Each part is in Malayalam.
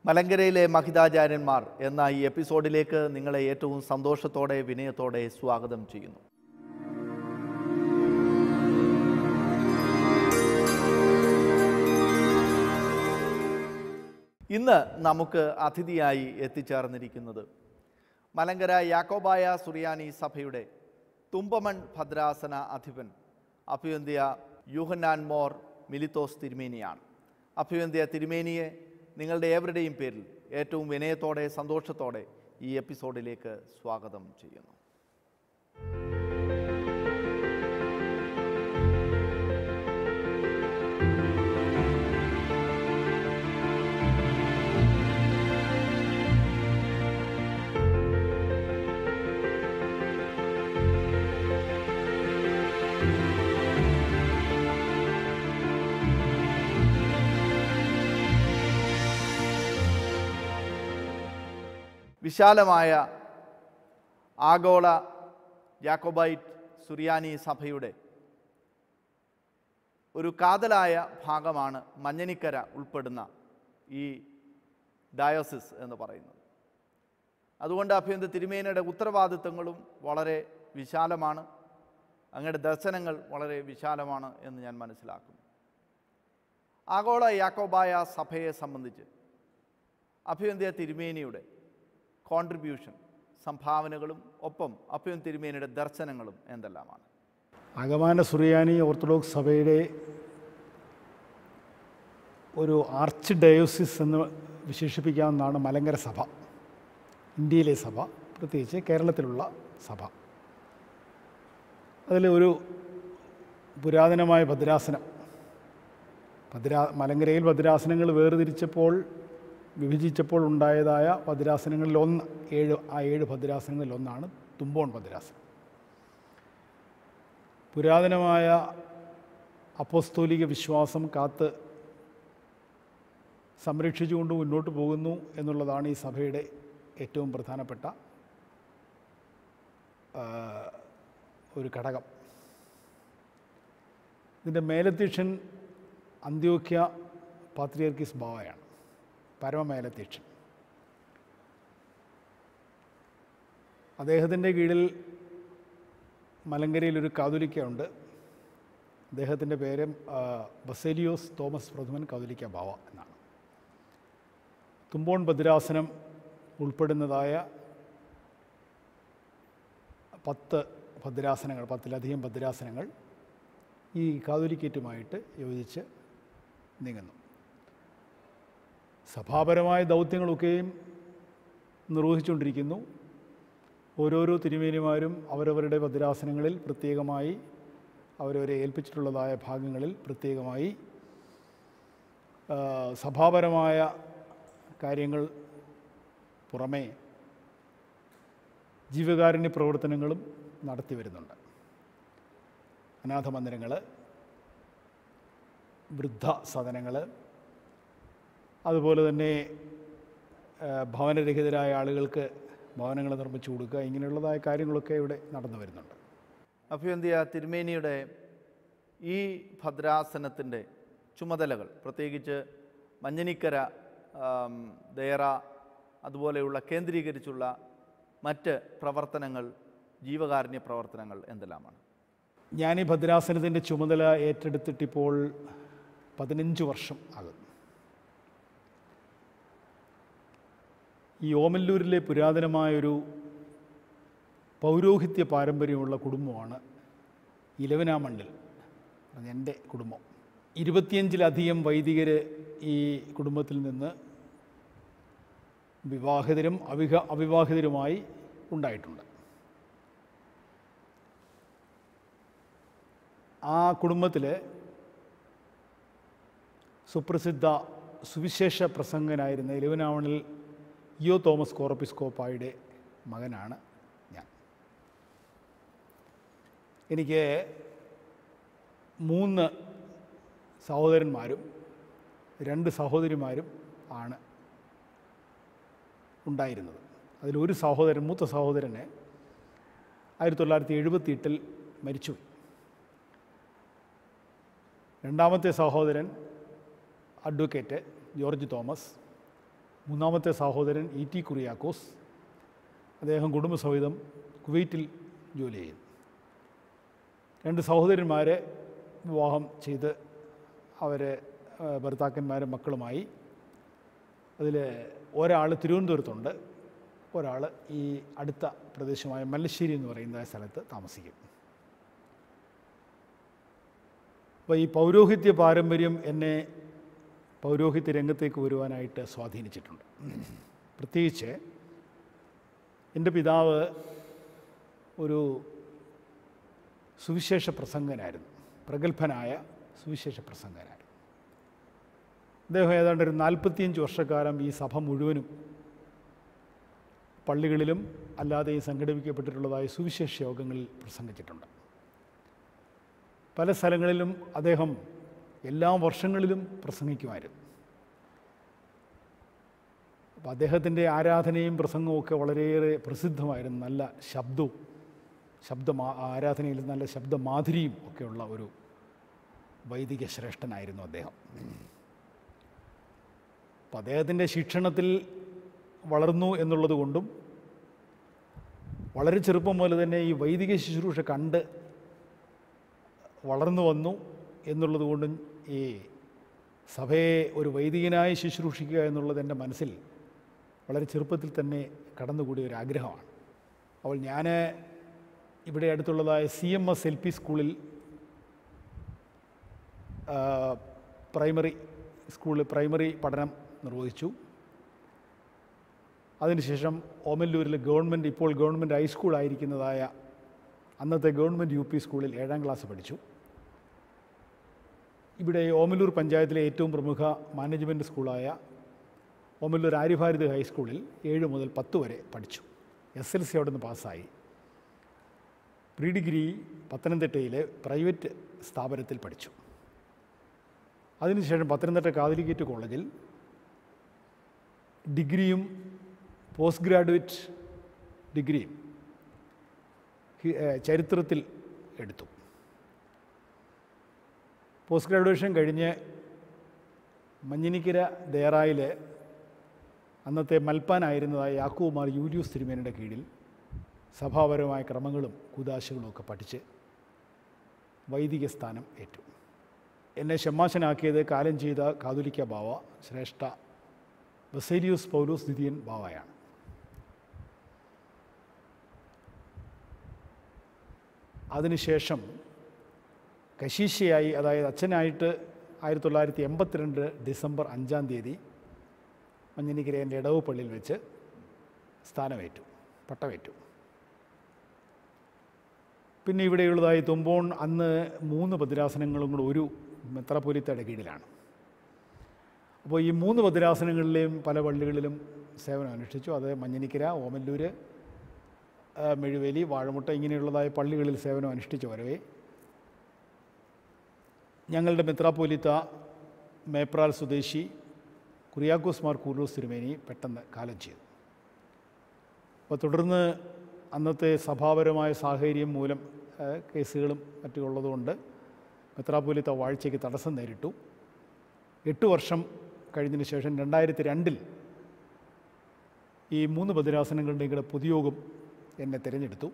മലങ്കരയിലെ മഹിതാചാര്യന്മാർ എന്ന ഈ എപ്പിസോഡിലേക്ക് നിങ്ങളെ ഏറ്റവും സന്തോഷത്തോടെ വിനയത്തോടെ സ്വാഗതം ചെയ്യുന്നു ഇന്ന് നമുക്ക് അതിഥിയായി എത്തിച്ചേർന്നിരിക്കുന്നത് മലങ്കര യാക്കോബായ സുറിയാനി സഭയുടെ തുമ്പമൺ ഭദ്രാസന അധിപൻ അഭ്യന്ത്യ യൂഹന്നാൻ മോർ മിലിത്തോസ് തിരുമേനിയാണ് അഭ്യന്ത്യ തിരുമേനിയെ നിങ്ങളുടെ ഏവരുടെയും പേരിൽ ഏറ്റവും വിനയത്തോടെ സന്തോഷത്തോടെ ഈ എപ്പിസോഡിലേക്ക് സ്വാഗതം ചെയ്യുന്നു വിശാലമായ ആഗോള യാക്കോബൈറ്റ് സുറിയാനി സഭയുടെ ഒരു കാതലായ ഭാഗമാണ് മഞ്ഞനിക്കര ഉൾപ്പെടുന്ന ഈ ഡയോസിസ് എന്ന് പറയുന്നത് അതുകൊണ്ട് അഭ്യന്ത തിരുമേനയുടെ ഉത്തരവാദിത്തങ്ങളും വളരെ വിശാലമാണ് അങ്ങയുടെ ദർശനങ്ങൾ വളരെ വിശാലമാണ് എന്ന് ഞാൻ മനസ്സിലാക്കുന്നു ആഗോള യാക്കോബായ സഭയെ സംബന്ധിച്ച് അഭ്യന്ത്യ തിരുമേനിയുടെ കോൺട്രിബ്യൂഷൻ സംഭാവനകളും ഒപ്പം അഭ്യൻ തിരുമേനിയുടെ ദർശനങ്ങളും എന്തെല്ലാമാണ് അഗമാന സുറിയാനി ഓർത്തഡോക്സ് സഭയുടെ ഒരു ആർച്ച് ഡയോസിസ് എന്ന് വിശേഷിപ്പിക്കാവുന്നതാണ് മലങ്കര സഭ ഇന്ത്യയിലെ സഭ പ്രത്യേകിച്ച് കേരളത്തിലുള്ള സഭ അതിൽ ഒരു പുരാതനമായ ഭദ്രാസനം ഭദ്രാ മലങ്കരയിൽ ഭദ്രാസനങ്ങൾ വേർതിരിച്ചപ്പോൾ വിഭജിച്ചപ്പോൾ ഉണ്ടായതായ ഭദ്രാസനങ്ങളിൽ ഒന്ന് ഏഴ് ആ ഏഴ് ഭദ്രാസനങ്ങളിൽ ഒന്നാണ് തുമ്പോൺ ഭദ്രാസനം പുരാതനമായ അപ്പോസ്തോലിക വിശ്വാസം കാത്ത് സംരക്ഷിച്ചുകൊണ്ട് മുന്നോട്ട് പോകുന്നു എന്നുള്ളതാണ് ഈ സഭയുടെ ഏറ്റവും പ്രധാനപ്പെട്ട ആ, ഒരു ഘടകം ഇതിൻ്റെ മേലധ്യക്ഷൻ അന്ത്യോക്യ പാത്രിയർക്കിസ് ബാവയാണ് പരമമേലധ്യക്ഷൻ അദ്ദേഹത്തിൻ്റെ കീഴിൽ മലങ്കരയിൽ ഒരു കാതുലിക്ക ഉണ്ട് അദ്ദേഹത്തിൻ്റെ പേര് ആ, ബസേലിയോസ് തോമസ് പ്രഥമൻ കാതുലിക്ക ബാവ എന്നാണ് തുമ്പോൺ ഭദ്രാസനം ഉൾപ്പെടുന്നതായ പത്ത് ഭദ്രാസനങ്ങൾ പത്തിലധികം ഭദ്രാസനങ്ങൾ ഈ കാതുലിക്കേറ്റുമായിട്ട് യോജിച്ച് നീങ്ങുന്നു സഭാപരമായ ദൗത്യങ്ങളൊക്കെയും നിർവഹിച്ചുകൊണ്ടിരിക്കുന്നു ഓരോരോ തിരുമേനിമാരും അവരവരുടെ ഭദ്രാസനങ്ങളിൽ പ്രത്യേകമായി അവരവരെ ഏൽപ്പിച്ചിട്ടുള്ളതായ ഭാഗങ്ങളിൽ പ്രത്യേകമായി ആ, സഭാപരമായ കാര്യങ്ങൾ പുറമേ ജീവകാരുണ്യ പ്രവർത്തനങ്ങളും നടത്തി വരുന്നുണ്ട് അനാഥ മന്ദിരങ്ങൾ വൃദ്ധ സദനങ്ങൾ അതുപോലെ തന്നെ ആ, ഭവനരഹിതരായ ആളുകൾക്ക് ഭവനങ്ങൾ നിർമ്മിച്ചു കൊടുക്കുക ഇങ്ങനെയുള്ളതായ കാര്യങ്ങളൊക്കെ ഇവിടെ നടന്നു വരുന്നുണ്ട് അഭ്യന്ത്യ തിരുമേനിയുടെ ഈ ഭദ്രാസനത്തിൻ്റെ ചുമതലകൾ പ്രത്യേകിച്ച് മഞ്ഞനിക്കര ആം, ദേറ അതുപോലെയുള്ള കേന്ദ്രീകരിച്ചുള്ള മറ്റ് പ്രവർത്തനങ്ങൾ ജീവകാരുണ്യ പ്രവർത്തനങ്ങൾ എന്തെല്ലാമാണ് ഞാൻ ഈ ഭദ്രാസനത്തിൻ്റെ ചുമതല ഏറ്റെടുത്തിട്ടിപ്പോൾ പതിനഞ്ച് വർഷം ആകും ഈ ഓമല്ലൂരിലെ പുരാതനമായൊരു പൗരോഹിത്യ പാരമ്പര്യമുള്ള കുടുംബമാണ് ഇലവനാമണ്ണിൽ അത് എൻ്റെ കുടുംബം ഇരുപത്തിയഞ്ചിലധികം വൈദികർ ഈ കുടുംബത്തിൽ നിന്ന് വിവാഹിതരും അവിഹ അവിവാഹിതരുമായി ഉണ്ടായിട്ടുണ്ട് ആ കുടുംബത്തിൽ സുപ്രസിദ്ധ സുവിശേഷ പ്രസംഗനായിരുന്ന ഇലവനാവണിൽ ഇയോ തോമസ് കോറപ്പിസ്കോപ്പായുടെ മകനാണ് ഞാൻ എനിക്ക് മൂന്ന് സഹോദരന്മാരും രണ്ട് സഹോദരിമാരും ആണ് ഉണ്ടായിരുന്നത് അതിലൊരു സഹോദരൻ മൂത്ത സഹോദരനെ ആയിരത്തി തൊള്ളായിരത്തി എഴുപത്തി എട്ടിൽ മരിച്ചുപോയി രണ്ടാമത്തെ സഹോദരൻ അഡ്വക്കേറ്റ് ജോർജ് തോമസ് മൂന്നാമത്തെ സഹോദരൻ ഇ ടി കുറിയാക്കോസ് അദ്ദേഹം കുടുംബസഹിതം കുവൈറ്റിൽ ജോലി ചെയ്യുന്നു രണ്ട് സഹോദരന്മാരെ വിവാഹം ചെയ്ത് അവരെ ആ, ഭർത്താക്കന്മാരും മക്കളുമായി അതിൽ ഒരാൾ തിരുവനന്തപുരത്തുണ്ട് ഒരാൾ ഈ അടുത്ത പ്രദേശമായ മല്ലശ്ശേരി എന്ന് പറയുന്ന സ്ഥലത്ത് താമസിക്കും അപ്പോൾ ഈ പൗരോഹിത്യ പാരമ്പര്യം എന്നെ പൗരോഹിത്യ രംഗത്തേക്ക് വരുവാനായിട്ട് സ്വാധീനിച്ചിട്ടുണ്ട് പ്രത്യേകിച്ച് എൻ്റെ പിതാവ് ഒരു സുവിശേഷ പ്രസംഗനായിരുന്നു പ്രഗത്ഭനായ സുവിശേഷ പ്രസംഗനായിരുന്നു അദ്ദേഹം ഏതാണ്ട് ഒരു നാൽപ്പത്തിയഞ്ച് വർഷക്കാലം ഈ സഭ മുഴുവനും പള്ളികളിലും അല്ലാതെയും സംഘടിപ്പിക്കപ്പെട്ടിട്ടുള്ളതായ സുവിശേഷ യോഗങ്ങളിൽ പ്രസംഗിച്ചിട്ടുണ്ട് പല സ്ഥലങ്ങളിലും അദ്ദേഹം എല്ലാ വർഷങ്ങളിലും പ്രസംഗിക്കുമായിരുന്നു അപ്പോൾ അദ്ദേഹത്തിൻ്റെ ആരാധനയും പ്രസംഗവും ഒക്കെ വളരെയേറെ പ്രസിദ്ധമായിരുന്നു നല്ല ശബ്ദവും ശബ്ദ ആരാധനയിൽ നല്ല ശബ്ദമാധുരിയും ഒക്കെയുള്ള ഒരു വൈദിക ശ്രേഷ്ഠനായിരുന്നു അദ്ദേഹം അപ്പം അദ്ദേഹത്തിൻ്റെ ശിക്ഷണത്തിൽ വളർന്നു എന്നുള്ളത് കൊണ്ടും വളരെ ചെറുപ്പം മുതൽ തന്നെ ഈ വൈദിക ശുശ്രൂഷ കണ്ട് വളർന്നു വന്നു എന്നുള്ളത് കൊണ്ടും ഈ സഭയെ ഒരു വൈദികനായി ശുശ്രൂഷിക്കുക എന്നുള്ളത് എൻ്റെ മനസ്സിൽ വളരെ ചെറുപ്പത്തിൽ തന്നെ കടന്നുകൂടിയ ഒരു ആഗ്രഹമാണ് അപ്പോൾ ഞാൻ ഇവിടെ അടുത്തുള്ളതായ C M S L P സ്കൂളിൽ ആ, പ്രൈമറി സ്കൂളിൽ പ്രൈമറി പഠനം നിർവഹിച്ചു അതിനുശേഷം ഓമല്ലൂരിൽ ഗവൺമെൻറ് ഇപ്പോൾ ഗവൺമെൻറ് ഹൈസ്കൂൾ ആയിരിക്കുന്നതായ അന്നത്തെ ഗവൺമെൻറ് യു പി സ്കൂളിൽ ഏഴാം ക്ലാസ് പഠിച്ചു ഇവിടെ ഓമല്ലൂർ പഞ്ചായത്തിലെ ഏറ്റവും പ്രമുഖ മാനേജ്മെൻറ്റ് സ്കൂളായ ഓമല്ലൂർ ആര്യഭാരതി ഹൈസ്കൂളിൽ ഏഴ് മുതൽ പത്ത് വരെ പഠിച്ചു എസ് എൽ സി അവിടെ നിന്ന് പാസ്സായി പ്രീ ഡിഗ്രി പത്തനംതിട്ടയിലെ പ്രൈവറ്റ് സ്ഥാപനത്തിൽ പഠിച്ചു അതിനുശേഷം പത്തനംതിട്ട കാതലിക്കേറ്റ് കോളേജിൽ ഡിഗ്രിയും പോസ്റ്റ് ഗ്രാജുവേറ്റ് ഡിഗ്രിയും ഹി- ഏഹ് ചരിത്രത്തിൽ എടുത്തു പോസ്റ്റ് ഗ്രാജുവേഷൻ കഴിഞ്ഞ് മഞ്ഞിനിക്കര ദേറായിൽ അന്നത്തെ മൽപ്പാനായിരുന്നതായ യാക്കൂമാർ യൂലിയൂസ് തിരുമേനയുടെ കീഴിൽ സഭാപരമായ ക്രമങ്ങളും കുദാശകളും ഒക്കെ പഠിച്ച് വൈദിക സ്ഥാനം ഏറ്റു എന്നെ ഷമ്മാശനാക്കിയത് കാലം ചെയ്ത കാതുലിക്ക ബാവ ശ്രേഷ്ഠ ബസേലിയൂസ് പൗലോസ് ദിദിയൻ ബാവയാണ് അതിനുശേഷം കശീശയായി അതായത് അച്ഛനായിട്ട് ആയിരത്തി തൊള്ളായിരത്തി എൺപത്തിരണ്ട് ഡിസംബർ അഞ്ചാം തീയതി മഞ്ഞനിക്കര എൻ്റെ ഇടവ് പള്ളിയിൽ വെച്ച് സ്ഥാനമേറ്റു പട്ടമേറ്റു പിന്നെ ഇവിടെയുള്ളതായി തുമ്പോൺ അന്ന് മൂന്ന് ഭദ്രാസനങ്ങളും കൂടെ ഒരു മെത്രാപ്പൊലിത്തയുടെ കീഴിലാണ് അപ്പോൾ ഈ മൂന്ന് ഭദ്രാസനങ്ങളിലെയും പല പള്ളികളിലും സേവനം അനുഷ്ഠിച്ചു അത് മഞ്ഞനിക്കര ഓമല്ലൂർ ആ, മെഴുവേലി വാഴമുട്ട ഇങ്ങനെയുള്ളതായ പള്ളികളിൽ സേവനം അനുഷ്ഠിച്ചു വരവേ ഞങ്ങളുടെ മെത്രാപ്പോലിത്ത മേപ്രാൽ സ്വദേശി കുറിയാക്കോസ് മാർ കൂർലൂസ് തിരുമേനി പെട്ടെന്ന് കാലം ചെയ്തു അപ്പോൾ തുടർന്ന് അന്നത്തെ സഭാപരമായ സാഹചര്യം മൂലം ആ, കേസുകളും മറ്റുള്ളതുകൊണ്ട് മെത്രാപ്പോലിത്ത വാഴ്ചയ്ക്ക് തടസ്സം നേരിട്ടു എട്ട് വർഷം കഴിഞ്ഞതിന് ശേഷം രണ്ടായിരത്തി രണ്ടിൽ ഈ മൂന്ന് ഭദ്രാസനങ്ങളുടെയും കൂടെ പൊതുയോഗം എന്നെ തിരഞ്ഞെടുത്തു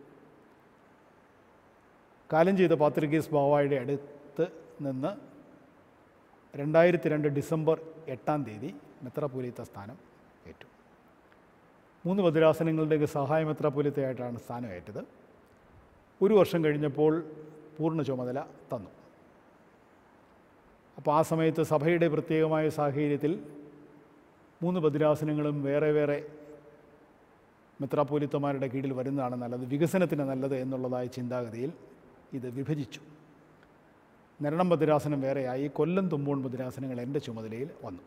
കാലം ചെയ്ത പാത്രികേസ് ബാവായുടെ അടുത്ത് നിന്ന് രണ്ടായിരത്തി രണ്ട് ഡിസംബർ എട്ടാം തീയതി മെത്രാപൊലീത്ത സ്ഥാനം ഏറ്റു മൂന്ന് ഭദ്രാസനങ്ങളുടെയൊക്കെ സഹായ മെത്രാപൊലീത്തയായിട്ടാണ് സ്ഥാനം ഏറ്റത് ഒരു വർഷം കഴിഞ്ഞപ്പോൾ പൂർണ്ണ ചുമതല തന്നു അപ്പോൾ ആ സമയത്ത് സഭയുടെ പ്രത്യേകമായ സാഹചര്യത്തിൽ മൂന്ന് ഭദ്രാസനങ്ങളും വേറെ വേറെ മെത്രാപ്പോലിത്തമാരുടെ കീഴിൽ വരുന്നതാണ് നല്ലത് വികസനത്തിന് നല്ലത് എന്നുള്ളതായ ചിന്താഗതിയിൽ ഇത് വിഭജിച്ചു നരണം ഭദ്രാസനം വേറെയായി കൊല്ലം തുമ്പോൺ ഭദ്രാസനങ്ങൾ എൻ്റെ ചുമതലയിൽ വന്നു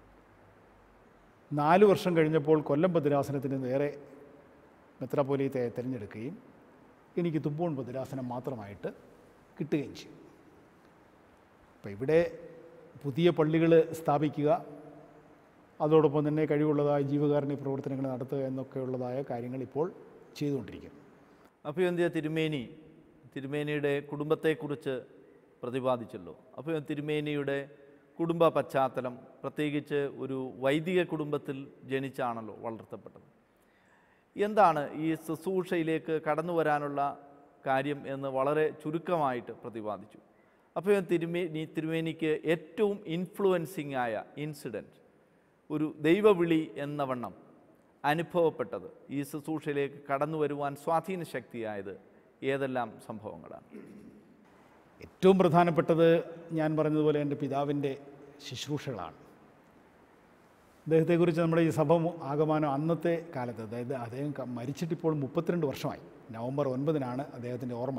നാല് വർഷം കഴിഞ്ഞപ്പോൾ കൊല്ലം ഭദ്രാസനത്തിന് വേറെ മെത്രാപ്പോലീത്തയെ തിരഞ്ഞെടുക്കുകയും എനിക്ക് തുമ്പോൺ ഭദ്രാസനം മാത്രമായിട്ട് കിട്ടുകയും ചെയ്യും അപ്പോൾ ഇവിടെ പുതിയ പള്ളികൾ സ്ഥാപിക്കുക അതോടൊപ്പം തന്നെ കഴിവുള്ളതായ ജീവകാരുണ്യ പ്രവർത്തനങ്ങൾ നടത്തുക എന്നൊക്കെയുള്ളതായ കാര്യങ്ങൾ ഇപ്പോൾ ചെയ്തുകൊണ്ടിരിക്കുന്നു അഭിവന്ധ്യ തിരുമേനി തിരുമേനിയുടെ കുടുംബത്തെക്കുറിച്ച് പ്രതിപാദിച്ചല്ലോ അപ്പോൾ തിരുമേനിയുടെ കുടുംബ പശ്ചാത്തലം പ്രത്യേകിച്ച് ഒരു വൈദിക കുടുംബത്തിൽ ജനിച്ചാണല്ലോ വളർത്തപ്പെട്ടത് എന്താണ് ഈ ശുശ്രൂഷയിലേക്ക് കടന്നു വരാനുള്ള കാര്യം എന്ന് വളരെ ചുരുക്കമായിട്ട് പ്രതിപാദിച്ചു അപ്പോൾ തിരുമേനി തിരുമേനിക്ക് ഏറ്റവും ഇൻഫ്ലുവൻസിങ് ആയ ഇൻസിഡൻറ്റ് ഒരു ദൈവവിളി എന്ന വണ്ണം അനുഭവപ്പെട്ടത് ഈ ശുശ്രൂഷയിലേക്ക് കടന്നു വരുവാൻ സ്വാധീന ശക്തിയായത് ഏതെല്ലാം സംഭവങ്ങളാണ് ഏറ്റവും പ്രധാനപ്പെട്ടത് ഞാൻ പറഞ്ഞതുപോലെ എൻ്റെ പിതാവിൻ്റെ ശുശ്രൂഷകളാണ് അദ്ദേഹത്തെക്കുറിച്ച് നമ്മുടെ ഈ സഭ മു- ആകമാനം അന്നത്തെ കാലത്ത് അതായത് അദ്ദേഹം ക- മരിച്ചിട്ടിപ്പോൾ മുപ്പത്തിരണ്ട് വർഷമായി നവംബർ ഒൻപതിനാണ് അദ്ദേഹത്തിൻ്റെ ഓർമ്മ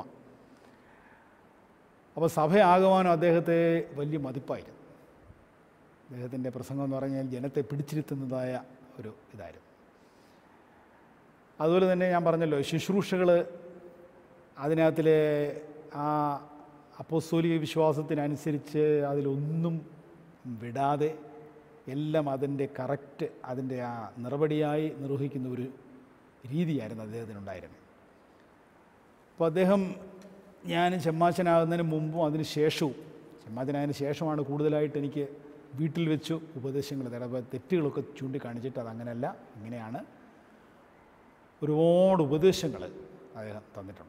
അപ്പോൾ സഭ ആകമാനം അദ്ദേഹത്തെ വലിയ മതിപ്പായിരുന്നു അദ്ദേഹത്തിൻ്റെ പ്രസംഗം എന്ന് പറഞ്ഞാൽ ജനത്തെ പിടിച്ചിരുത്തുന്നതായ ഒരു ഇതായിരുന്നു അതുപോലെ തന്നെ ഞാൻ പറഞ്ഞല്ലോ ശുശ്രൂഷകൾ അതിനകത്തിലെ ആ അപ്പോസ്തോലിക വിശ്വാസത്തിനനുസരിച്ച് അതിലൊന്നും വിടാതെ എല്ലാം അതിൻ്റെ കറക്റ്റ് അതിൻ്റെ ആ നിറപടിയായി നിർവഹിക്കുന്ന ഒരു രീതിയായിരുന്നു അദ്ദേഹത്തിനുണ്ടായിരുന്നത് അപ്പോൾ അദ്ദേഹം ഞാൻ ചെമ്മാച്ചനാകുന്നതിന് മുമ്പും അതിന് ശേഷവും ചെമ്മാച്ചനായതിന് ശേഷമാണ് കൂടുതലായിട്ട് എനിക്ക് വീട്ടിൽ വെച്ച് ഉപദേശങ്ങൾ തരാം അപ്പോൾ തെറ്റുകളൊക്കെ ചൂണ്ടിക്കാണിച്ചിട്ട് അതങ്ങനെയല്ല ഇങ്ങനെയാണ് ഒരുപാട് ഉപദേശങ്ങൾ അദ്ദേഹം തന്നിട്ടുണ്ട്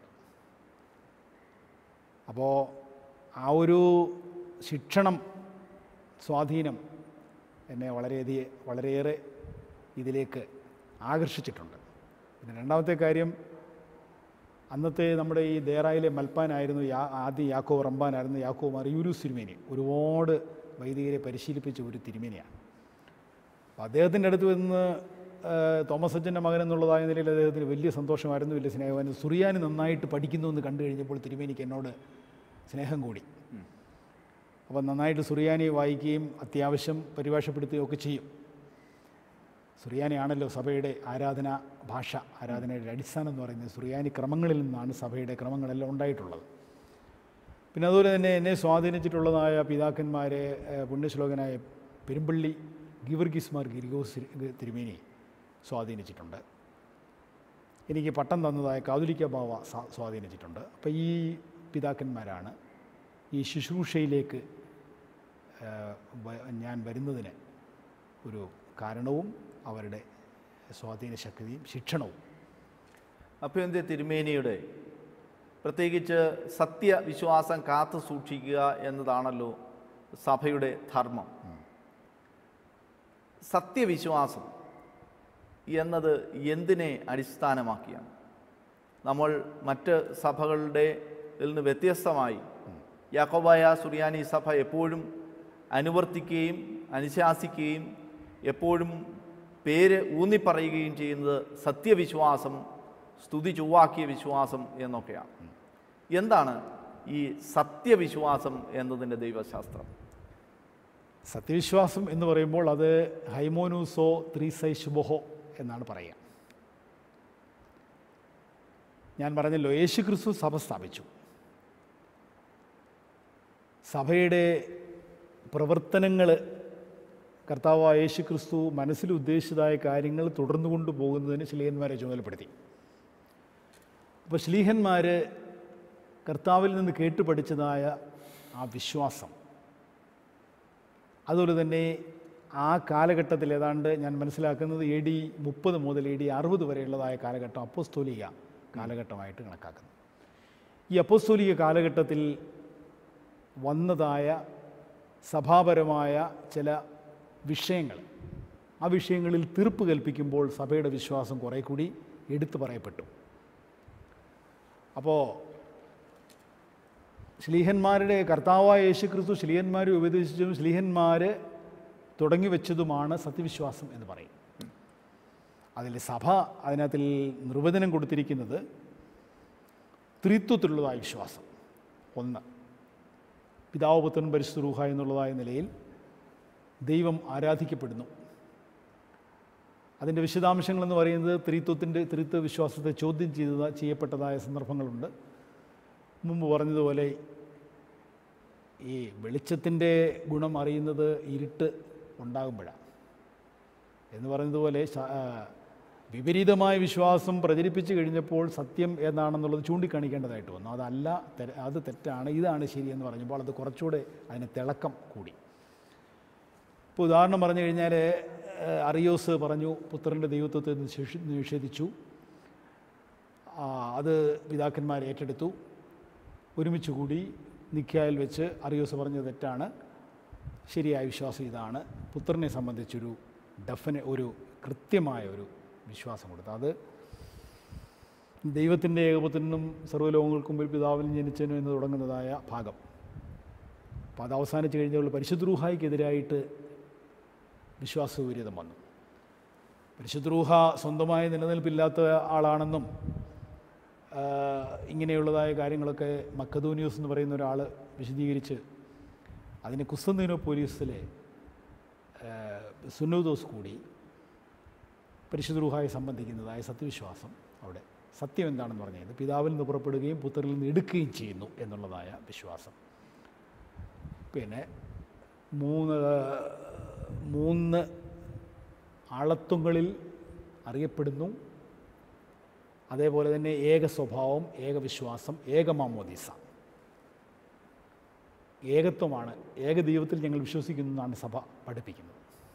അപ്പോൾ ആ ഒരു ശിക്ഷണം സ്വാധീനം എന്നെ വളരെയധികം വളരെയേറെ ഇതിലേക്ക് ആകർഷിച്ചിട്ടുണ്ട് പിന്നെ രണ്ടാമത്തെ കാര്യം അന്നത്തെ നമ്മുടെ ഈ ദേറായിലെ മൽപ്പാനായിരുന്നു യാ ആദ്യം യാക്കോ റമ്പാനായിരുന്നു യാക്കോ മറിയൂരു തിരുമേനി ഒരുപാട് വൈദികരെ പരിശീലിപ്പിച്ച ഒരു തിരുമേനിയാണ് അപ്പോൾ അദ്ദേഹത്തിൻ്റെ അടുത്ത് വന്ന് ആ, തോമസ് അച്ഛൻ്റെ മകൻ എന്നുള്ളതായ നിലയിൽ അദ്ദേഹത്തിന് വലിയ സന്തോഷമായിരുന്നു വലിയ സ്നേഹമായിരുന്നു സുറിയാനി നന്നായിട്ട് പഠിക്കുന്നു എന്ന് കണ്ടു കഴിഞ്ഞപ്പോൾ തിരുമേനിക്ക് എന്നോട് സ്നേഹം കൂടി അപ്പോൾ നന്നായിട്ട് സുറിയാനി വായിക്കുകയും അത്യാവശ്യം പരിഭാഷപ്പെടുത്തുകയും ഒക്കെ ചെയ്യും സുറിയാനിയാണല്ലോ സഭയുടെ ആരാധന ഭാഷ ആരാധനയുടെ അടിസ്ഥാനം എന്ന് പറയുന്നത് സുറിയാനി ക്രമങ്ങളിൽ നിന്നാണ് സഭയുടെ ക്രമങ്ങളെല്ലാം ഉണ്ടായിട്ടുള്ളത് പിന്നെ അതുപോലെ തന്നെ എന്നെ സ്വാധീനിച്ചിട്ടുള്ളതായ പിതാക്കന്മാരെ ഏഹ്, പുണ്യശ്ലോകനായ പെരുമ്പള്ളി ഗീവർഗീസ്മാർ ഗിരിഗോസ് തിരുമേനി സ്വാധീനിച്ചിട്ടുണ്ട് എനിക്ക് പട്ടം തന്നതായ കാതുലിക്ക ബാവ സ്വാ- സ്വാധീനിച്ചിട്ടുണ്ട് അപ്പോൾ ഈ പിതാക്കന്മാരാണ് ഈ ശുശ്രൂഷയിലേക്ക് ഏഹ്, വ- ഞാൻ വരുന്നതിന് ഒരു കാരണവും അവരുടെ സ്വാധീന ശക്തിയും ശിക്ഷണവും അഭ്യന്ത്യ തിരുമേനിയുടെ പ്രത്യേകിച്ച് സത്യവിശ്വാസം കാത്തു സൂക്ഷിക്കുക എന്നതാണല്ലോ സഭയുടെ ധർമ്മം സത്യവിശ്വാസം എന്നത് എന്തിനെ അടിസ്ഥാനമാക്കിയാണ് നമ്മൾ മറ്റ് സഭകളുടെ ൽ നിന്ന് വ്യത്യസ്തമായി യാക്കോബായ സുറിയാനി സഭ എപ്പോഴും അനുവർത്തിക്കുകയും അനുശാസിക്കുകയും എപ്പോഴും പേര് ഊന്നിപ്പറയുകയും ചെയ്യുന്നത് സത്യവിശ്വാസം സ്തുതി ചൊവ്വാക്കിയ വിശ്വാസം എന്നൊക്കെയാണ് എന്താണ് ഈ സത്യവിശ്വാസം എന്നതിൻ്റെ ദൈവശാസ്ത്രം സത്യവിശ്വാസം എന്ന് പറയുമ്പോൾ അത് ഹൈമോനൂസോ ത്രീസൈ ശുബഹോ എന്നാണ് പറയുക ഞാൻ പറഞ്ഞല്ലോ യേശു ക്രിസ്തു സഭ സ്ഥാപിച്ചു സഭയുടെ പ്രവർത്തനങ്ങൾ കർത്താവായ യേശു ക്രിസ്തു മനസ്സിൽ ഉദ്ദേശിച്ചതായ കാര്യങ്ങൾ തുടർന്നു കൊണ്ടുപോകുന്നതിന് ശ്ലീഹന്മാരെ ചുമതലപ്പെടുത്തി അപ്പോൾ ശ്ലീഹന്മാർ കർത്താവിൽ നിന്ന് കേട്ടു പഠിച്ചതായ ആ വിശ്വാസം അതുപോലെ തന്നെ ആ കാലഘട്ടത്തിൽ ഏതാണ്ട് ഞാൻ മനസ്സിലാക്കുന്നത് എ ഡി മുപ്പത് മുതൽ എ ഡി അറുപത് വരെയുള്ളതായ കാലഘട്ടം അപ്പോസ്തോലിക കാലഘട്ടമായിട്ട് കണക്കാക്കുന്നു ഈ അപ്പോസ്തോലിക കാലഘട്ടത്തിൽ വന്നതായ സഭാപരമായ ചില വിഷയങ്ങൾ ആ വിഷയങ്ങളിൽ തീർപ്പ് കൽപ്പിക്കുമ്പോൾ സഭയുടെ വിശ്വാസം കുറേ കൂടി എടുത്തു പറയപ്പെട്ടു അപ്പോൾ ശ്ലീഹന്മാരുടെ കർത്താവായ യേശു ക്രിസ്തു ശ്ലീഹന്മാരെ ഉപദേശിച്ചതും ശ്ലീഹന്മാർ തുടങ്ങി വെച്ചതുമാണ് സത്യവിശ്വാസം എന്ന് പറയും അതിൽ സഭ അതിനകത്തിൽ നിർവചനം കൊടുത്തിരിക്കുന്നത് ത്രിത്വത്തിലുള്ളതായ വിശ്വാസം ഒന്ന് പിതാവ് പുത്രൻ പരിശുദ്ധ റൂഹ എന്നുള്ളതായ നിലയിൽ ദൈവം ആരാധിക്കപ്പെടുന്നു അതിൻ്റെ വിശദാംശങ്ങളെന്ന് പറയുന്നത് ത്രിത്വത്തിൻ്റെ ത്രിത്വ വിശ്വാസത്തെ ചോദ്യം ചെയ്ത ചെയ്യപ്പെട്ടതായ സന്ദർഭങ്ങളുണ്ട് മുമ്പ് പറഞ്ഞതുപോലെ ഈ വെളിച്ചത്തിൻ്റെ ഗുണം അറിയുന്നത് ഇരുട്ട് ഉണ്ടാകുമ്പോഴാണ് എന്ന് പറയുന്നതുപോലെ ശ- ആ, വിപരീതമായ വിശ്വാസം പ്രചരിപ്പിച്ചു കഴിഞ്ഞപ്പോൾ സത്യം ഏതാണെന്നുള്ളത് ചൂണ്ടിക്കാണിക്കേണ്ടതായിട്ട് വന്നു അതല്ല തെ- അത് തെറ്റാണ് ഇതാണ് ശരിയെന്ന് പറഞ്ഞപ്പോൾ അത് കുറച്ചുകൂടെ അതിന് തിളക്കം കൂടി ഇപ്പോൾ ഉദാഹരണം പറഞ്ഞു കഴിഞ്ഞാൽ ഏഹ്, അറിയോസ് പറഞ്ഞു പുത്രൻ്റെ ദൈവത്വത്തെ നിഷേഷി- നിഷേധിച്ചു ആ, അത് പിതാക്കന്മാർ ഏറ്റെടുത്തു ഒരുമിച്ച് കൂടി നിക്കായിൽ വെച്ച് അറിയോസ് പറഞ്ഞത് തെറ്റാണ് ശരിയായ വിശ്വാസം ഇതാണ് പുത്രനെ സംബന്ധിച്ചൊരു ഡെഫിനെ ഒരു കൃത്യമായ ഒരു വിശ്വാസം കൊടുത്തു അത് ദൈവത്തിൻ്റെ ഏകപുത്രനും സർവ്വലോകങ്ങൾക്കും മുമ്പിൽ പിതാവിനും ജനിച്ചനും എന്ന് തുടങ്ങുന്നതായ ഭാഗം അപ്പോൾ അത് അവസാനിച്ച് കഴിഞ്ഞപ്പോൾ പരിശുദ്രൂഹായിക്കെതിരായിട്ട് വിശ്വാസവിപരീതം വന്നു പരിശുദ്രൂഹ സ്വന്തമായി നിലനിൽപ്പില്ലാത്ത ആളാണെന്നും ആ, ഇങ്ങനെയുള്ളതായ കാര്യങ്ങളൊക്കെ മക്കദോനിയോസ് എന്ന് പറയുന്ന ഒരാൾ വിശദീകരിച്ച് അതിന് കുസ്തന്തീനോ പോലീസിലെ സുന്നൂദോസ് കൂടി പരിശുദ്രൂഹായെ സംബന്ധിക്കുന്നതായ സത്യവിശ്വാസം അവിടെ സത്യം എന്താണെന്ന് പറഞ്ഞത് പിതാവിൽ നിന്ന് പുറപ്പെടുകയും പുത്രനിൽ നിന്ന് എടുക്കുകയും ചെയ്യുന്നു എന്നുള്ളതായ വിശ്വാസം പിന്നെ മൂന്ന് മൂന്ന് ആളത്വങ്ങളിൽ അറിയപ്പെടുന്നു അതേപോലെ തന്നെ ഏക സ്വഭാവം ഏക വിശ്വാസം ഏക മാമോദീസ ഏകത്വമാണ് ഏക ദൈവത്തിൽ ഞങ്ങൾ വിശ്വസിക്കുന്നു എന്നാണ് സഭ പഠിപ്പിക്കുന്നത്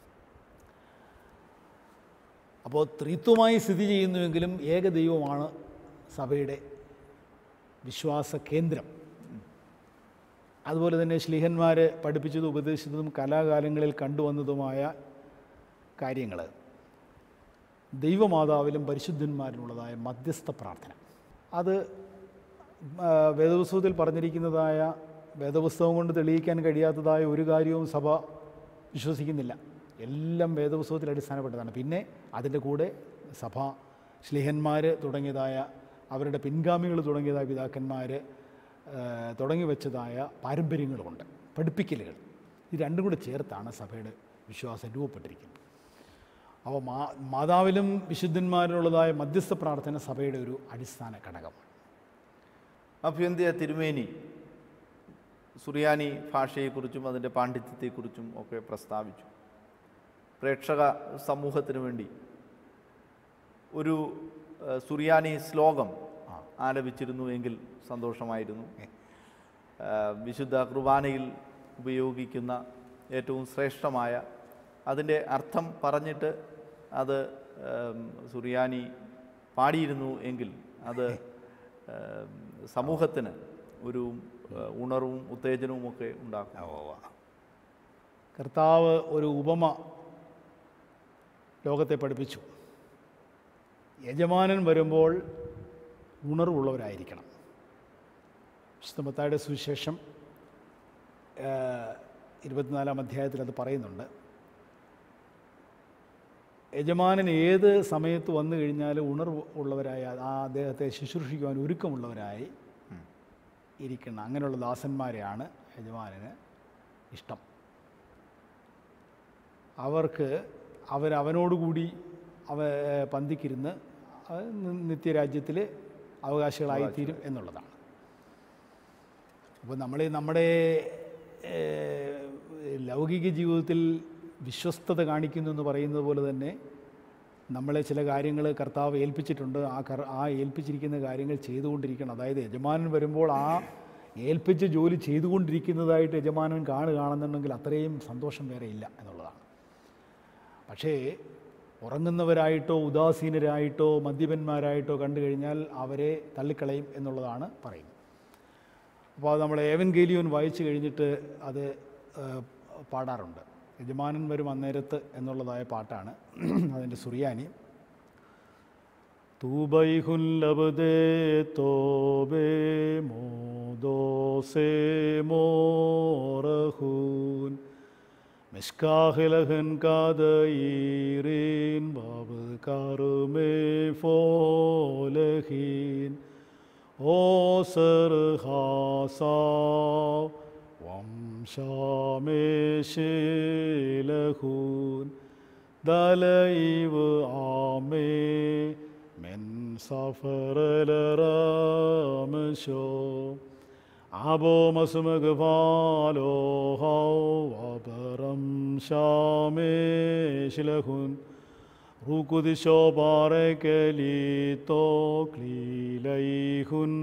അപ്പോൾ ത്രിത്വമായി സ്ഥിതി ചെയ്യുന്നുവെങ്കിലും ഏക ദൈവമാണ് സഭയുടെ വിശ്വാസ കേന്ദ്രം അതുപോലെ തന്നെ ശ്ലീഹന്മാർ പഠിപ്പിച്ചതും ഉപദേശിച്ചതും കലാകാലങ്ങളിൽ കണ്ടുവന്നതുമായ കാര്യങ്ങൾ ദൈവമാതാവിലും പരിശുദ്ധന്മാരിലുള്ളതായ മധ്യസ്ഥ പ്രാർത്ഥന അത് ആ, വേദപുസ്തകത്തിൽ പറഞ്ഞിരിക്കുന്നതായ വേദപുസ്തകം കൊണ്ട് തെളിയിക്കാൻ കഴിയാത്തതായ ഒരു കാര്യവും സഭ വിശ്വസിക്കുന്നില്ല എല്ലാം വേദപുസ്തകത്തിൽ അടിസ്ഥാനപ്പെട്ടതാണ് പിന്നെ അതിൻ്റെ കൂടെ സഭ ശ്ലീഹന്മാർ തുടങ്ങിയതായ അവരുടെ പിൻഗാമികൾ തുടങ്ങിയതായ പിതാക്കന്മാർ തുടങ്ങി വെച്ചതായ പാരമ്പര്യങ്ങളുമുണ്ട് പഠിപ്പിക്കലുകൾ ഇത് രണ്ടും കൂടെ ചേർത്താണ് സഭയുടെ വിശ്വാസം രൂപപ്പെട്ടിരിക്കുന്നത് അപ്പോൾ മാ മാതാവിലും വിശുദ്ധന്മാരിലുള്ളതായ മധ്യസ്ഥ പ്രാർത്ഥന സഭയുടെ ഒരു അടിസ്ഥാന ഘടകമാണ് അഭ്യന്ത്യ തിരുമേനി സുറിയാനി ഭാഷയെക്കുറിച്ചും അതിൻ്റെ പാണ്ഡിത്യത്തെക്കുറിച്ചും ഒക്കെ പ്രസ്താവിച്ചു പ്രേക്ഷക സമൂഹത്തിന് വേണ്ടി ഒരു ഏഹ്, സുറിയാനി ശ്ലോകം ആലപിച്ചിരുന്നു എങ്കിൽ സന്തോഷമായിരുന്നു ഏഹ്, വിശുദ്ധ കുർബാനയിൽ ഉപയോഗിക്കുന്ന ഏറ്റവും ശ്രേഷ്ഠമായ അതിൻ്റെ അർത്ഥം പറഞ്ഞിട്ട് അത് ഏം, സുറിയാനി പാടിയിരുന്നു എങ്കിൽ അത് ഏം, സമൂഹത്തിന് ഒരു ഏഹ്, ഉണർവും ഉത്തേജനവും ഒക്കെ ഉണ്ടാക്കും കർത്താവ് ഒരു ഉപമ ലോകത്തെ പഠിപ്പിച്ചു യജമാനൻ വരുമ്പോൾ ഉണർവുള്ളവരായിരിക്കണം വിശുദ്ധമത്തായുടെ സുവിശേഷം ഏഹ്, ഇരുപത്തിനാലാം അധ്യായത്തിൽ അത് പറയുന്നുണ്ട് യജമാനൻ ഏത് സമയത്ത് വന്നു കഴിഞ്ഞാലും ഉണർവ് ഉള്ളവരായ ആ അദ്ദേഹത്തെ ശുശ്രൂഷിക്കുവാൻ ഒരുക്കമുള്ളവരായി ഇരിക്കണം അങ്ങനെയുള്ള ദാസന്മാരെയാണ് യജമാനന് ഇഷ്ടം അവർക്ക് അവരവനോടുകൂടി അവ പന്തിക്കിരുന്ന് അവ നി- നിത്യരാജ്യത്തിൽ അവകാശികളായിത്തീരും എന്നുള്ളതാണ് അപ്പോൾ നമ്മൾ നമ്മുടെ ഏഹ്, ലൗകിക ജീവിതത്തിൽ വിശ്വസ്തത കാണിക്കുന്നു എന്ന് പറയുന്നത് പോലെ തന്നെ നമ്മളെ ചില കാര്യങ്ങൾ കർത്താവ് ഏൽപ്പിച്ചിട്ടുണ്ട് ആ കർ ആ ഏൽപ്പിച്ചിരിക്കുന്ന കാര്യങ്ങൾ ചെയ്തുകൊണ്ടിരിക്കണം അതായത് യജമാനൻ വരുമ്പോൾ ആ ഏൽപ്പിച്ച ജോലി ചെയ്തുകൊണ്ടിരിക്കുന്നതായിട്ട് യജമാനൻ കാണുകയാണെന്നുണ്ടെങ്കിൽ അത്രയും സന്തോഷം വേറെ ഇല്ല എന്നുള്ളതാണ് പക്ഷേ ഉറങ്ങുന്നവരായിട്ടോ ഉദാസീനരായിട്ടോ മദ്യപന്മാരായിട്ടോ കണ്ടു കഴിഞ്ഞാൽ അവരെ തള്ളിക്കളയും എന്നുള്ളതാണ് പറയുന്നത് അപ്പോൾ അത് നമ്മൾ ഏവൻ ഗേലിയോൻ വായിച്ചു കഴിഞ്ഞിട്ട് അത് ആ, പാടാറുണ്ട് യജമാനൻ വരും അന്നേരത്ത് എന്നുള്ളതായ പാട്ടാണ് അതിൻ്റെ സുറിയാനി തൂബൈഹുല്ലബദേ തോബേ മോദോസേ മോറഹൂൻ മിഷ്കാഹിലഹൻ കാതയീരീൻ ബാബ് കാറുമേ ഫോലഹീൻ ഓസർ ഹാസാ വംശാമേശേലഹൂൻ ദലൈവ് ആമേ മെൻ സഫറലറാമശോ ആബോ മസുമഗ് ഫാലോ ഹൗ വബറം ശാമേശിലഹുൻ റുകുദിശോ പാറക്കലീത്തോ ക്ലീലൈഹുൻ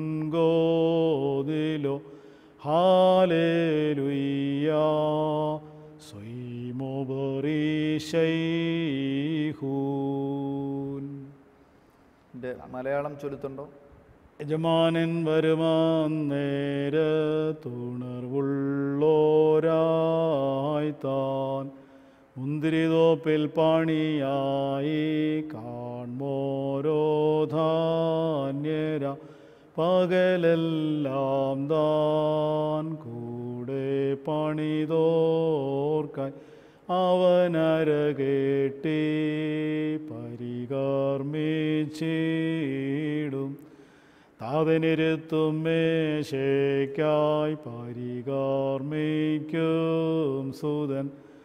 ഗോദിലോ ഹാലേലുയ്യ സ്വൈമോ നോബറീശൈഹൂൻ എൻ്റെ മലയാളം ചൊലുത്തുണ്ടോ യജമാനൻ വരുമാൻ നേരത്തുണർവുള്ളോരായി താൻ മുന്തിരിതോപ്പിൽ പണിയായി കാൺമോരോ ധാന്യര പകലെല്ലാം താൻ കൂടെ പണിതോർക്കായി അവനര കേട്ടി പരികർമ്മിച്ചിടും താതനിരുത്തും മേശയ്ക്കായി പരികർമ്മിക്കും സുതൻ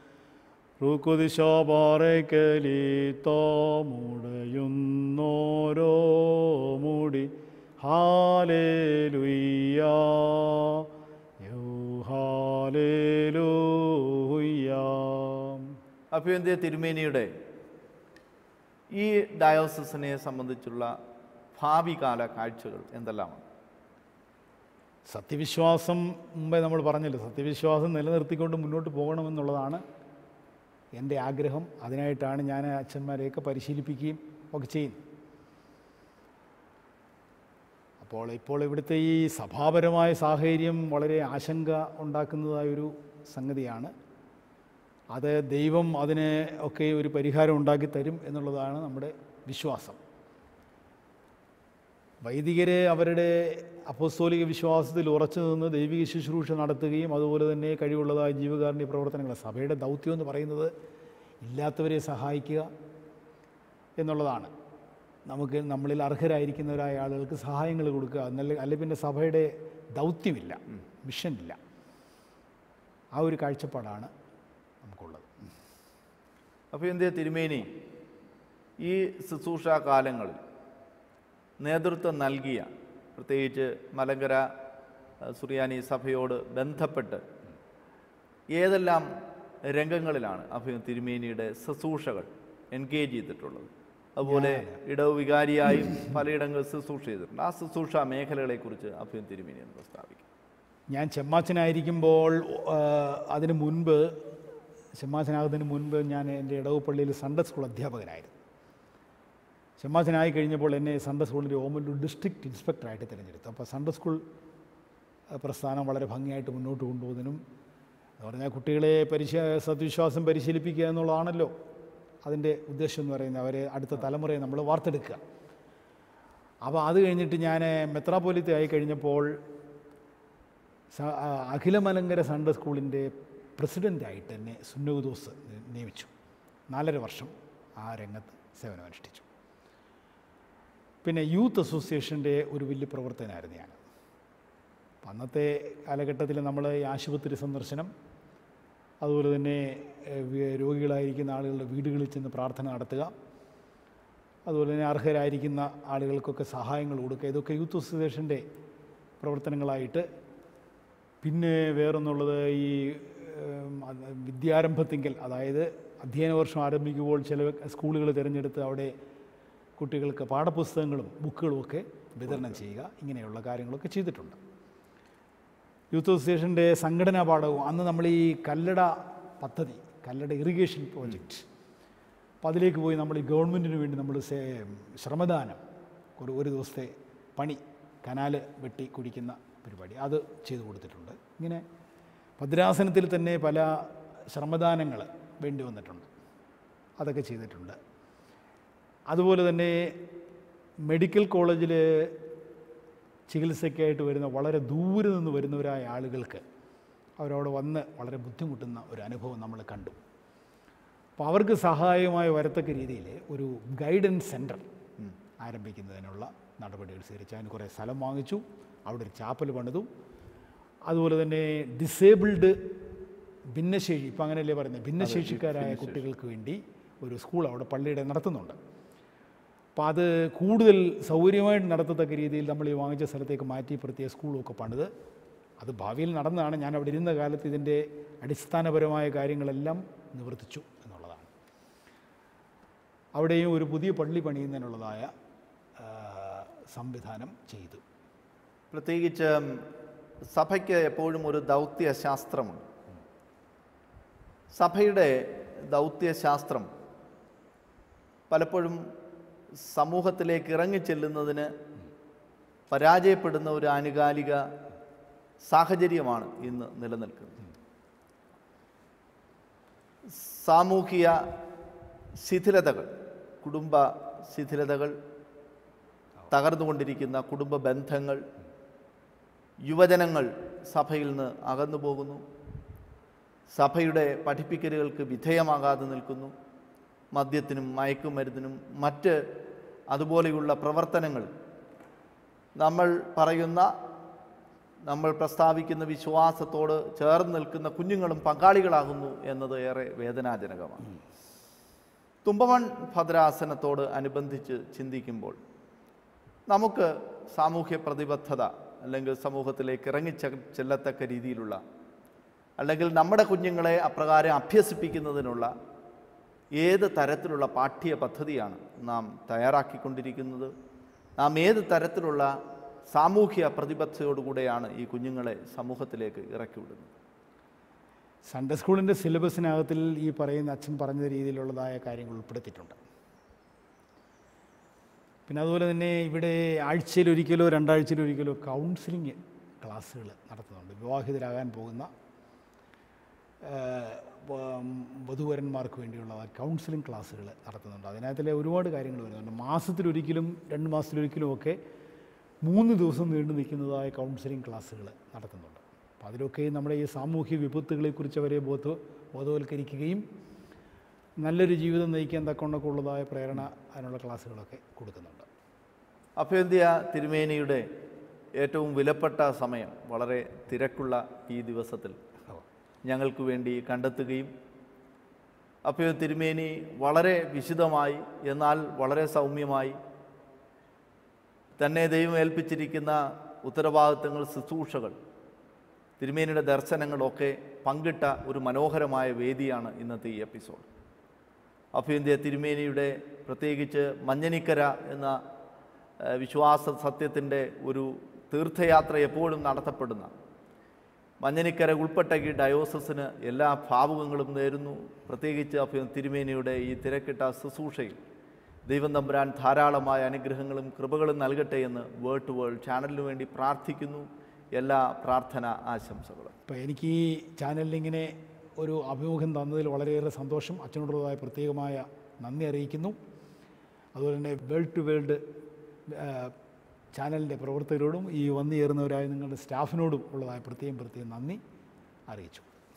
റുക്കുതിശോപാറയ്ക്കലീത്തോ മുടയുന്നോരോ മുടി ഹാലേലുയ്യാ യോ ഹാലേലുയ്യാ അഭ്യന്ത്യ തിരുമേനിയുടെ ഈ ഡയോസിസിനെ സംബന്ധിച്ചുള്ള ഭാവി കാല കാഴ്ചകൾ എന്തെല്ലാമാണ് സത്യവിശ്വാസം മുമ്പേ നമ്മൾ പറഞ്ഞല്ലോ സത്യവിശ്വാസം നിലനിർത്തിക്കൊണ്ട് മുന്നോട്ട് പോകണമെന്നുള്ളതാണ് എൻ്റെ ആഗ്രഹം അതിനായിട്ടാണ് ഞാൻ അച്ഛന്മാരെയൊക്കെ പരിശീലിപ്പിക്കുകയും ഒക്കെ ചെയ്യുന്നത് അപ്പോൾ ഇപ്പോൾ ഇവിടുത്തെ ഈ സഭാപരമായ സാഹചര്യം വളരെ ആശങ്ക ഉണ്ടാക്കുന്നതായൊരു സംഗതിയാണ് അത് ദൈവം അതിന് ഒക്കെ ഒരു പരിഹാരം ഉണ്ടാക്കി തരും എന്നുള്ളതാണ് നമ്മുടെ വിശ്വാസം വൈദികരെ അവരുടെ അപ്പോസ്തോലിക വിശ്വാസത്തിൽ ഉറച്ചു നിന്ന് ദൈവിക ശുശ്രൂഷ നടത്തുകയും അതുപോലെ തന്നെ കഴിവുള്ളതായ ജീവകാരുണ്യ പ്രവർത്തനങ്ങൾ സഭയുടെ ദൗത്യം എന്ന് പറയുന്നത് ഇല്ലാത്തവരെ സഹായിക്കുക എന്നുള്ളതാണ് നമുക്ക് നമ്മളിൽ അർഹരായിരിക്കുന്നവരായ ആളുകൾക്ക് സഹായങ്ങൾ കൊടുക്കുക എന്നല്ല അല്ലെ പിന്നെ സഭയുടെ ദൗത്യമില്ല മിഷനില്ല ആ ഒരു കാഴ്ചപ്പാടാണ് നമുക്കുള്ളത് അഭ്യന്ത്യ തിരുമേനി ഈ ശുശ്രൂഷ കാലങ്ങളിൽ നേതൃത്വം നൽകിയ പ്രത്യേകിച്ച് മലങ്കര അഹ്, സുറിയാനി സഭയോട് ബന്ധപ്പെട്ട് ഏതെല്ലാം രംഗങ്ങളിലാണ് അഭ്യ തിരുമേനിയുടെ ശുശ്രൂഷകൾ എൻഗേജ് ചെയ്തിട്ടുള്ളത് അതുപോലെ ഇടവ് വികാരിയായും പലയിടങ്ങളിൽ ശുശ്രൂഷ ചെയ്തിട്ടുണ്ട് ആ ശുശ്രൂഷ മേഖലകളെക്കുറിച്ച് അഭ്യം തിരുമേനി എന്ന് പ്രസ്താവിക്കും ഞാൻ ചെമ്മാച്ചനായിരിക്കുമ്പോൾ ആ, അതിന് മുൻപ് ചെമ്മാച്ചനാകുന്നതിന് മുൻപ് ഞാൻ എൻ്റെ ഇടവ് പള്ളിയിൽ സൺഡേ സ്കൂൾ അധ്യാപകനായിരുന്നു ചെമ്മാച്ചനായി കഴിഞ്ഞപ്പോൾ എന്നെ സൺഡേ സ്കൂളിൻ്റെ ഓമല്ലൂർ ഡിസ്ട്രിക്ട് ഇൻസ്പെക്ടറായിട്ട് തിരഞ്ഞെടുത്തു അപ്പോൾ സൺഡേ സ്കൂൾ ആ, പ്രസ്ഥാനം വളരെ ഭംഗിയായിട്ട് മുന്നോട്ട് കൊണ്ടുപോകുന്നതിനും എന്ന് പറഞ്ഞാൽ കുട്ടികളെ പരിശ സത്വിശ്വാസം പരിശീലിപ്പിക്കുക എന്നുള്ളതാണല്ലോ അതിൻ്റെ ഉദ്ദേശം എന്ന് പറയുന്നത് അവരെ അടുത്ത തലമുറയെ നമ്മൾ വാർത്തെടുക്കുക അപ്പോൾ അത് കഴിഞ്ഞിട്ട് ഞാൻ മെത്രാപോലിത്ത ആയി കഴിഞ്ഞപ്പോൾ സ- ആ, അഖില മലങ്കര സൺഡേ സ്കൂളിൻ്റെ പ്രസിഡൻ്റായിട്ട് എന്നെ സുന്നോദോസ് നിയമിച്ചു നാലര വർഷം ആ രംഗത്ത് സേവനമനുഷ്ഠിച്ചു പിന്നെ യൂത്ത് അസോസിയേഷൻ്റെ ഒരു വലിയ പ്രവർത്തനമായിരുന്നു ഞാൻ അപ്പം അന്നത്തെ കാലഘട്ടത്തിൽ നമ്മൾ ഈ ആശുപത്രി സന്ദർശനം അതുപോലെ തന്നെ ഏഹ്, വി- രോഗികളായിരിക്കുന്ന ആളുകളുടെ വീടുകളിൽ ചെന്ന് പ്രാർത്ഥന നടത്തുക അതുപോലെ തന്നെ അർഹരായിരിക്കുന്ന ആളുകൾക്കൊക്കെ സഹായങ്ങൾ കൊടുക്കുക ഇതൊക്കെ യൂത്ത് അസോസിയേഷൻ്റെ പ്രവർത്തനങ്ങളായിട്ട് പിന്നെ വേറൊന്നുള്ളത് ഈ ഉം, അത് വിദ്യാരംഭത്തിങ്കൽ അതായത് അധ്യയന വർഷം ആരംഭിക്കുമ്പോൾ ചില സ്കൂളുകൾ തിരഞ്ഞെടുത്ത് അവിടെ കുട്ടികൾക്ക് പാഠപുസ്തകങ്ങളും ബുക്കുകളും ഒക്കെ വിതരണം ചെയ്യുക ഇങ്ങനെയുള്ള കാര്യങ്ങളൊക്കെ ചെയ്തിട്ടുണ്ട് യൂത്ത് അസോസിയേഷൻ്റെ സംഘടനാ പാഠവും അന്ന് നമ്മൾ ഈ കല്ലട പദ്ധതി കല്ലട ഇറിഗേഷൻ പ്രോജക്റ്റ് അപ്പോൾ അതിലേക്ക് പോയി നമ്മൾ ഈ ഗവൺമെൻറ്റിന് വേണ്ടി നമ്മൾ സേ- ശ്രമദാനം ഒരു ഒരു ദിവസത്തെ പണി കനാല് വെട്ടി കുടിക്കുന്ന പരിപാടി അത് ചെയ്തു കൊടുത്തിട്ടുണ്ട് ഇങ്ങനെ ഭദ്രാസനത്തിൽ തന്നെ പല ശ്രമദാനങ്ങൾ വേണ്ടി വന്നിട്ടുണ്ട് അതൊക്കെ ചെയ്തിട്ടുണ്ട് അതുപോലെ തന്നെ മെഡിക്കൽ കോളേജിൽ ചികിത്സയ്ക്കായിട്ട് വരുന്ന വളരെ ദൂരെ നിന്ന് വരുന്നവരായ ആളുകൾക്ക് അവരവിടെ വന്ന് വളരെ ബുദ്ധിമുട്ടുന്ന ഒരു അനുഭവം നമ്മൾ കണ്ടു അപ്പോൾ അവർക്ക് സഹായമായി വരത്തക്ക രീതിയിൽ ഒരു ഗൈഡൻസ് സെൻറ്റർ ആരംഭിക്കുന്നതിനുള്ള നടപടികൾ സ്വീകരിച്ചു അതിന് കുറേ സ്ഥലം വാങ്ങിച്ചു അവിടെ ഒരു ചാപ്പൽ പണിതു അതുപോലെ തന്നെ ഡിസേബിൾഡ് ഭിന്നശേഷി ഇപ്പം അങ്ങനെയല്ലേ പറയുന്നത് ഭിന്നശേഷിക്കാരായ കുട്ടികൾക്ക് വേണ്ടി ഒരു സ്കൂൾ അവിടെ പള്ളിയുടെ നടത്തുന്നുണ്ട് അപ്പോൾ അത് കൂടുതൽ സൗകര്യമായിട്ട് നടത്തത്തക്ക രീതിയിൽ നമ്മൾ ഈ വാങ്ങിച്ച സ്ഥലത്തേക്ക് മാറ്റി പ്രത്യേക സ്കൂളൊക്കെ പണിത് അത് ഭാവിയിൽ നടന്നതാണ് ഞാൻ അവിടെ ഇരുന്ന കാലത്ത് ഇതിൻ്റെ അടിസ്ഥാനപരമായ കാര്യങ്ങളെല്ലാം നിവർത്തിച്ചു എന്നുള്ളതാണ് അവിടെയും ഒരു പുതിയ പള്ളി പണിയുന്നതിനുള്ളതായ ആ, സംവിധാനം ചെയ്തു പ്രത്യേകിച്ച് സഭയ്ക്ക് എപ്പോഴും ഒരു ദൗത്യ ശാസ്ത്രമുണ്ട് സഭയുടെ ദൗത്യശാസ്ത്രം പലപ്പോഴും സമൂഹത്തിലേക്ക് ഇറങ്ങിച്ചെല്ലുന്നതിന് പരാജയപ്പെടുന്ന ഒരു ആനുകാലിക സാഹചര്യമാണ് ഇന്ന് നിലനിൽക്കുന്നത് സാമൂഹിക ശിഥിലതകൾ കുടുംബ ശിഥിലതകൾ തകർന്നുകൊണ്ടിരിക്കുന്ന കുടുംബ ബന്ധങ്ങൾ യുവജനങ്ങൾ സഭയിൽ നിന്ന് അകന്നു പോകുന്നു സഭയുടെ പഠിപ്പിക്കലുകൾക്ക് വിധേയമാകാതെ നിൽക്കുന്നു മദ്യത്തിനും മയക്കുമരുന്നിനും മറ്റ് അതുപോലെയുള്ള പ്രവർത്തനങ്ങൾ നമ്മൾ പറയുന്ന നമ്മൾ പ്രസ്താവിക്കുന്ന വിശ്വാസത്തോട് ചേർന്ന് നിൽക്കുന്ന കുഞ്ഞുങ്ങളും പങ്കാളികളാകുന്നു എന്നത് ഏറെ വേദനാജനകമാണ് തുമ്പമൺ ഭദ്രാസനത്തോട് അനുബന്ധിച്ച് ചിന്തിക്കുമ്പോൾ നമുക്ക് സാമൂഹ്യ പ്രതിബദ്ധത അല്ലെങ്കിൽ സമൂഹത്തിലേക്ക് ഇറങ്ങി ചെ- ചെല്ലത്തക്ക രീതിയിലുള്ള അല്ലെങ്കിൽ നമ്മുടെ കുഞ്ഞുങ്ങളെ അപ്രകാരം അഭ്യസിപ്പിക്കുന്നതിനുള്ള ഏത് തരത്തിലുള്ള പാഠ്യ പദ്ധതിയാണ് നാം തയ്യാറാക്കിക്കൊണ്ടിരിക്കുന്നത് നാം ഏത് തരത്തിലുള്ള സാമൂഹ്യ പ്രതിബദ്ധതയോടുകൂടെയാണ് ഈ കുഞ്ഞുങ്ങളെ സമൂഹത്തിലേക്ക് ഇറക്കി വിടുന്നത് സൺഡേ സ്കൂളിൻ്റെ സിലബസിനകത്തിൽ ഈ പറയുന്ന അച്ഛൻ പറഞ്ഞ രീതിയിലുള്ളതായ കാര്യങ്ങൾ ഉൾപ്പെടുത്തിയിട്ടുണ്ട് പിന്നെ അതുപോലെ തന്നെ ഇവിടെ ആഴ്ചയിലൊരിക്കലോ രണ്ടാഴ്ചയിലൊരിക്കലോ കൗൺസിലിംഗ് ക്ലാസ്സുകൾ നടത്തുന്നുണ്ട് വിവാഹിതരാകാൻ പോകുന്ന ആ, വ- വധൂവരന്മാർക്ക് വേണ്ടിയുള്ള കൗൺസിലിംഗ് ക്ലാസ്സുകൾ നടത്തുന്നുണ്ട് അതിനകത്തിലെ ഒരുപാട് കാര്യങ്ങൾ വരുന്നുണ്ട് മാസത്തിലൊരിക്കലും രണ്ട് മാസത്തിലൊരിക്കലും ഒക്കെ മൂന്ന് ദിവസം നീണ്ടു നിൽക്കുന്നതായ കൗൺസിലിംഗ് ക്ലാസ്സുകൾ നടത്തുന്നുണ്ട് അപ്പോൾ അതിലൊക്കെ നമ്മുടെ ഈ സാമൂഹ്യ വിപത്തുകളെക്കുറിച്ച് അവരെ ബോധ ബോധവൽക്കരിക്കുകയും നല്ലൊരു ജീവിതം നയിക്കാൻ തക്കൊണ്ടൊക്കെ ഉള്ളതായ പ്രേരണ അതിനുള്ള ക്ലാസ്സുകളൊക്കെ കൊടുക്കുന്നുണ്ട് അഭ്യന്ത്യ തിരുമേനിയുടെ ഏറ്റവും വിലപ്പെട്ട സമയം വളരെ തിരക്കുള്ള ഈ ദിവസത്തിൽ ഞങ്ങൾക്ക് വേണ്ടി കണ്ടെത്തുകയും അപ്പോൾ തിരുമേനി വളരെ വിശദമായി എന്നാൽ വളരെ സൗമ്യമായി തന്നെ ദൈവം ഏൽപ്പിച്ചിരിക്കുന്ന ഉത്തരവാദിത്തങ്ങൾ ശുശ്രൂഷകൾ തിരുമേനിയുടെ ദർശനങ്ങളൊക്കെ പങ്കിട്ട ഒരു മനോഹരമായ വേദിയാണ് ഇന്നത്തെ ഈ എപ്പിസോഡ് അഭ്യന്ത്യ തിരുമേനിയുടെ പ്രത്യേകിച്ച് മഞ്ഞനിക്കര എന്ന ഏഹ്, വിശ്വാസ സത്യത്തിൻ്റെ ഒരു തീർത്ഥയാത്ര എപ്പോഴും നടത്തപ്പെടുന്ന മഞ്ഞനിക്കര ഉൾപ്പെട്ട ഈ ഡയോസസിന് എല്ലാ ഭാവുകങ്ങളും നേരുന്നു പ്രത്യേകിച്ച് അഭ്യ തിരുമേനിയുടെ ഈ തിരക്കിട്ട ശുശ്രൂഷയിൽ ദൈവം തമ്പുരാൻ ധാരാളമായ അനുഗ്രഹങ്ങളും കൃപകളും നൽകട്ടെ എന്ന് വേൾഡ് ടു വേൾഡ് ചാനലിനു വേണ്ടി പ്രാർത്ഥിക്കുന്നു എല്ലാ പ്രാർത്ഥന ആശംസകളും അപ്പോൾ എനിക്ക് ഈ ചാനലിൽ ഇങ്ങനെ ഒരു അഭിമുഖം തന്നതിൽ വളരെയേറെ സന്തോഷം അച്ഛനോടുള്ളതായ പ്രത്യേകമായ നന്ദി അറിയിക്കുന്നു അതുപോലെ തന്നെ വേൾഡ് ടു വേൾഡ് ചാനലിൻ്റെ പ്രവർത്തകരോടും ഈ വന്നു ചേർന്നവരായ നിങ്ങളുടെ സ്റ്റാഫിനോടും ഉള്ളതായ പ്രത്യേകം പ്രത്യേകം നന്ദി അറിയിച്ചു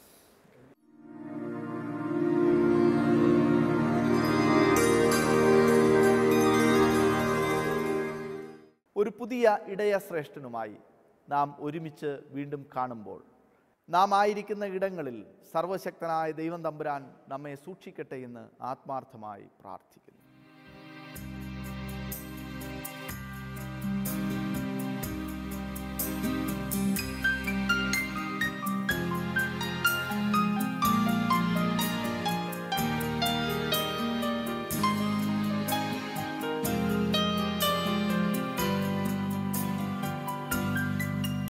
ഒരു പുതിയ ഇടയ ശ്രേഷ്ഠനുമായി നാം ഒരുമിച്ച് വീണ്ടും കാണുമ്പോൾ നാം ആയിരിക്കുന്ന ഇടങ്ങളിൽ സർവശക്തനായ ദൈവം തമ്പുരാൻ നമ്മെ സൂക്ഷിക്കട്ടെ എന്ന് ആത്മാർത്ഥമായി പ്രാർത്ഥിക്കുന്നു